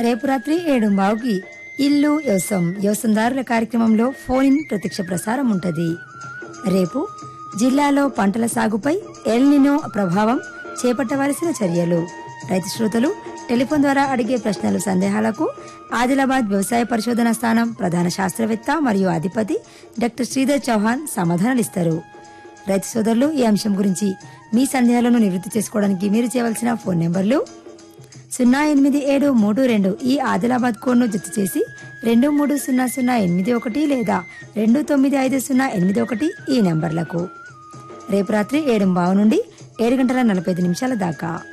రేపు రాత్రి ఏడు బావుకి ఇల్లు వ్యవసాయం వ్యవసాయదారుల కార్యక్రమంలో ఫోన్ ఇన్ ప్రత్యక్ష ప్రసారం ఉంటది రేపు జిల్లాలో పంటల సాగుపై ఎల్నినో ప్రభావం చేపట్టవలసిన చర్యలు రైతు శ్రోతలు టెలిఫోన్ ద్వారా అడిగే ప్రశ్నలు సందేహాలకు ఆదిలాబాద్ వ్యవసాయ పరిశోధన స్థానం ప్రధాన శాస్త్రవేత్త మరియు అధిపతి డాక్టర్ శ్రీధర్ చౌహాన్ సమాధానాలిస్తారు రైతు సోదరులు ఈ అంశం గురించి మీ సందేహాలను నివృత్తి చేసుకోవడానికి మీరు చేయవలసిన ఫోన్ నెంబర్లు సున్నా ఎనిమిది ఏడు మూడు రెండు ఈ ఆదిలాబాద్ కోడ్ను జత చేసి రెండు మూడు సున్నా సున్నా ఎనిమిది ఒకటి లేదా రెండు తొమ్మిది ఐదు సున్నా ఎనిమిది ఒకటి ఈ నెంబర్లకు రేపు రాత్రి ఏడు బావు నుండి ఏడు గంటల నలభై ఐదు నిమిషాల దాకా